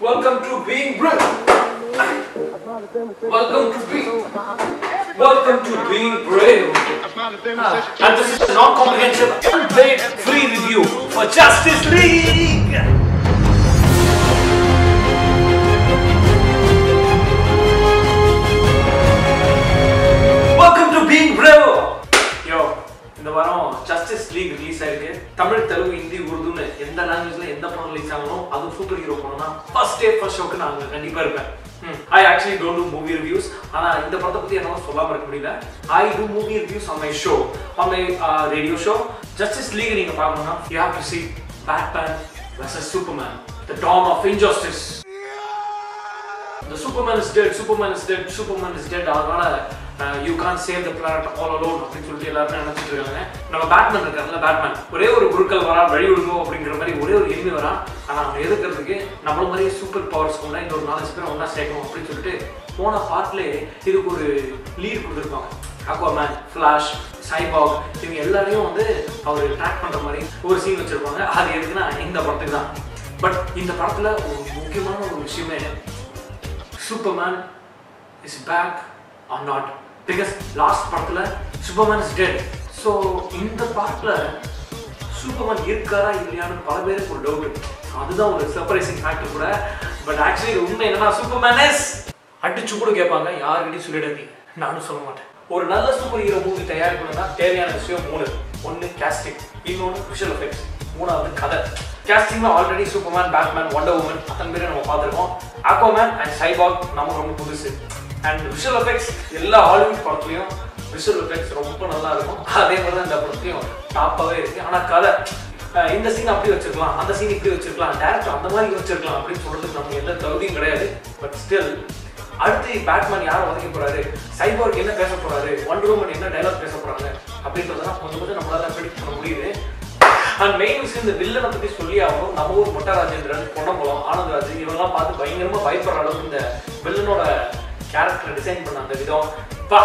Welcome to being brave. Welcome to being. Welcome to being brave. Ah, and this is a non-comprehensive, unpaid, free review for Justice League. Welcome to being brave. Yo, இந்த வாரம் justice league release ஆயிருக்கு தமிழ் தெலுங்கு ஹிந்தி உருதுன்னு எந்த லாங்குவேஜ்ல எந்த படம் release ஆகணும் அது super hero படம்னா ஃபர்ஸ்ட் டே ஃபர்ஸ்ட் ஷோக்கு நான் அங்க கண்டிப்பா இருப்பேன் I actually don't do movie reviews ஆனா இந்த படத்தை பத்தி என்னால சொல்லாம இருக்க முடியல I do movie reviews on my show on my radio show Justice League நீங்க பார்க்கணும்னா you have to see Batman versus Superman the Dawn of Injustice The Superman is dead, Superman is dead, Superman is dead. அதனால you can save the planet all alone அப்படின்னு சொல்லிட்டு எல்லாருமே நினைச்சிட்டு இருக்காங்க நம்ம Batman இருக்காருல்ல பேட்மேன் ஒரே ஒரு குருக்கள் வரா வழி விடுங்கோ அப்படிங்கிற மாதிரி ஒரே ஒரு எனிமி வரா ஆனா அவன் எதிர்க்கிறதுக்கு நம்மள மாதிரியே சூப்பர் பவர்ஸ் கொண்ட இந்த ஒரு நாலஞ்சு பேர் ஒன்றா சேர்க்கணும் அப்படின்னு சொல்லிட்டு போன பார்ட்லேயே இதுக்கு ஒரு லீட் கொடுத்துருப்பாங்க அக்வாமேன் ஃப்ளாஷ் சைபாக் இவங்க எல்லாரையும் வந்து அவர் ட்ராக் பண்ற மாதிரி ஒரு சீன் வச்சிருப்பாங்க அது எதுக்குன்னா இந்த படத்துக்கு தான் பட் இந்த படத்துல ஒரு முக்கியமான ஒரு விஷயமே Superman is back or not because last படத்தில் சூப்பர்மேன் இஸ் டெட் ஸோ இந்த பார்ட்டில் சூப்பர்மேன் இருக்காரா இல்லையான்னு பல பேருக்கு ஒரு டவுட் அதுதான் ஒரு சர்ப்ரைசிங் ஃபேக்டர் கூட பட் ஆக்சுவலி உண்மை என்னன்னா சூப்பர்மேன் இஸ் அடிச்சு கூட கேட்பாங்க யாருக்கிட்டையும் சொல்லிடாதீங்க நானும் சொல்ல மாட்டேன் ஒரு நல்ல சூப்பர் ஹீரோ மூவி தயார் பண்ணா தேவையான விஷயம் மூணு ஒன்று கேஸ்டிங் இன்னொன்று விஷுவல் எஃபெக்ட்ஸ் மூணாவது கதை கேஸ்டிங்ல already Superman Batman Wonder Woman அத்தனை பேரை நம்ம பார்த்துருக்கோம் ஆக்வாமேன் அண்ட் சைபாக் நம்ம ரொம்ப புதுசு அண்ட் விஷுவல் எஃபெக்ட்ஸ் எல்லா ஹாலிவுட் படத்துலையும் விஷுவல் எஃபெக்ட்ஸ் ரொம்ப நல்லா இருக்கும் அதே மாதிரி தான் இந்த படத்துலையும் டாப்பாகவே இருக்கு ஆனால் கதை அஹ் இந்த சீன் அப்படி வச்சிருக்கலாம் அந்த சீன் இப்படி வச்சிருக்கலாம் டேரக்டர் அந்த மாதிரி வச்சிருக்கலாம் அப்படின்னு சொல்றதுக்கு நமக்கு எந்த தகுதியும் கிடையாது பட் ஸ்டில் அடுத்து பேட்மேன் யாரை உதைக்க போறாரு சைபோர்க் என்ன பேச போறாரு ஒண்டர் உமன் என்ன டைலாக் பேச போறாங்க அப்படின்றதெல்லாம் கொஞ்சம் கொஞ்சம் நம்மளால ப்ரெடிக்ட் பண்ண முடியுது அண்ட் மெயின் விஷயம் இந்த வில்லனை பத்தி சொல்லி ஆகணும் நம்ம ஊர் மொட்டை ராஜேந்திரன் பொன்னம்பலம் ஆனந்தராஜ் இவங்கெல்லாம் பார்த்து பயங்கரமா பயப்படுற அளவுக்கு இந்த வில்லனோட கேரக்டர் டிசைன் பண்ண அந்த விதம் பா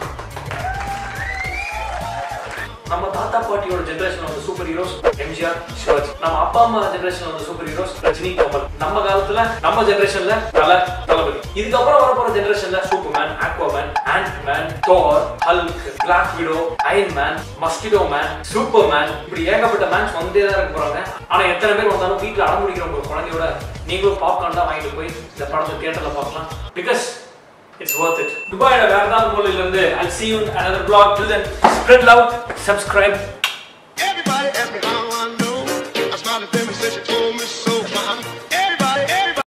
நம்ம தாத்தா பாட்டியோட ஜெனரேஷன் வந்து சூப்பர் ஹீரோஸ் எம்ஜிஆர் சிவாஜி நம்ம அப்பா அம்மா ஜெனரேஷன் வந்து சூப்பர் ஹீரோஸ் ரஜினி கமல் நம்ம காலத்துல நம்ம ஜெனரேஷன்ல தல தளபதி இதுக்கப்புறம் வரப்போற ஜெனரேஷன்ல Superman Aquaman Antman Thor Hulk Black Widow Iron Man mosquito man Superman இப்படி ஏகப்பட்ட மேன்ஸ் வந்துட்டே தான் இருக்க போறாங்க ஆனா எத்தனை பேர் வந்தாலும் வீட்டுல அடம்பிடிக்கிற உங்க குழந்தையோட நீங்களும் பாப்கார்ன் தான் வாங்கிட்டு போய் இந்த படத்தை தியேட்டர்ல பார்க்கலாம் பிகாஸ் It's worth it. துபாயோட வேற ஏதாவது மூலையில இருந்து I'll see you in another vlog. Till then, spread love, subscribe,